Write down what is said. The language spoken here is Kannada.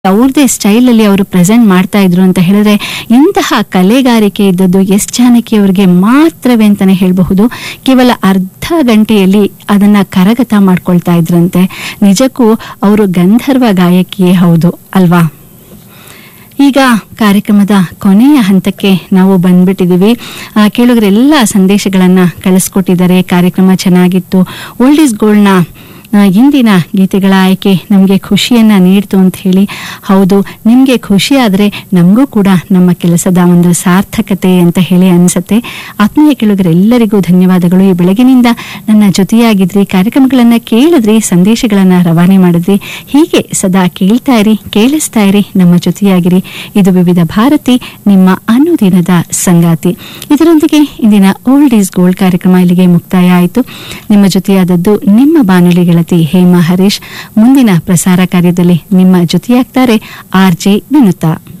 ಅವ್ರದೇ ಸ್ಟೈಲಲ್ಲಿ ಅವರು ಪ್ರೆಸೆಂಟ್ ಮಾಡ್ತಾ ಇದ್ರು ಅಂತ ಹೇಳಿದ್ರೆ ಇಂತಹ ಕಲೆಗಾರಿಕೆ ಇದ್ದದ್ದು ಎಸ್ ಜಾನಕಿ ಅವರಿಗೆ ಮಾತ್ರವೇ ಅಂತಾನೆ ಹೇಳಬಹುದು ಕೇವಲ ಅರ್ಧ ಗಂಟೆಯಲ್ಲಿ ಅದನ್ನ ಕರಗತ ಮಾಡ್ಕೊಳ್ತಾ ಇದ್ರಂತೆ ನಿಜಕ್ಕೂ ಅವರು ಗಂಧರ್ವ ಗಾಯಕಿಯೇ ಹೌದು ಅಲ್ವಾ ಈಗ ಕಾರ್ಯಕ್ರಮದ ಕೊನೆಯ ಹಂತಕ್ಕೆ ನಾವು ಬಂದ್ಬಿಟ್ಟಿದ್ದೀವಿ ಆ, ಕೇಳುಗರೆಲ್ಲ ಸಂದೇಶಗಳನ್ನು ಕಳಿಸ್ಕೊಟ್ಟಿದ್ದಾರೆ ಕಾರ್ಯಕ್ರಮ ಚೆನ್ನಾಗಿತ್ತು ಓಲ್ಡ್ ಈಸ್ ಗೋಲ್ಡ್ನ ಆ, ಇಂದಿನ ಗೀತೆಗಳ ಆಯ್ಕೆ ನಮಗೆ ಖುಷಿಯನ್ನ ನೀಡ್ತು ಅಂತ ಹೇಳಿ ಹೌದು ನಿಮಗೆ ಖುಷಿ ಆದರೆ ನಮಗೂ ಕೂಡ ನಮ್ಮ ಕೆಲಸದ ಒಂದು ಸಾರ್ಥಕತೆ ಅಂತ ಹೇಳಿ ಅನಿಸುತ್ತೆ ಆತ್ಮೀಯ ಕೇಳುಗರೆಲ್ಲರಿಗೂ ಧನ್ಯವಾದಗಳು ಈ ಬೆಳಗಿನಿಂದ ನನ್ನ ಜೊತೆಯಾಗಿದ್ರಿ ಕಾರ್ಯಕ್ರಮಗಳನ್ನು ಕೇಳಿದ್ರಿ ಸಂದೇಶಗಳನ್ನು ರವಾನೆ ಮಾಡಿದ್ರಿ ಹೀಗೆ ಸದಾ ಕೇಳ್ತಾ ಇರಿ ಕೇಳಿಸ್ತಾ ಇರಿ ನಮ್ಮ ಜೊತೆಯಾಗಿರಿ ಇದು ವಿವಿಧ ಭಾರತಿ ನಿಮ್ಮ ಅನುದಿನದ ಸಂಗಾತಿ ಇದರೊಂದಿಗೆ ಇಂದಿನ ಓಲ್ಡ್ ಈಸ್ ಗೋಲ್ಡ್ ಕಾರ್ಯಕ್ರಮ ಇಲ್ಲಿಗೆ ಮುಕ್ತಾಯ ಆಯಿತು ನಿಮ್ಮ ಜೊತೆಯಾದದ್ದು ನಿಮ್ಮ ಬಾನುಲಿ ಗೆಳತಿ ಹೇಮಾ ಹರೀಶ್ ಮುಂದಿನ ಪ್ರಸಾರ ಕಾರ್ಯದಲ್ಲಿ ನಿಮ್ಮ ಜೊತೆಯಾಗ್ತಾರೆ ಆರ್ ಜೆ ವಿನುತಾ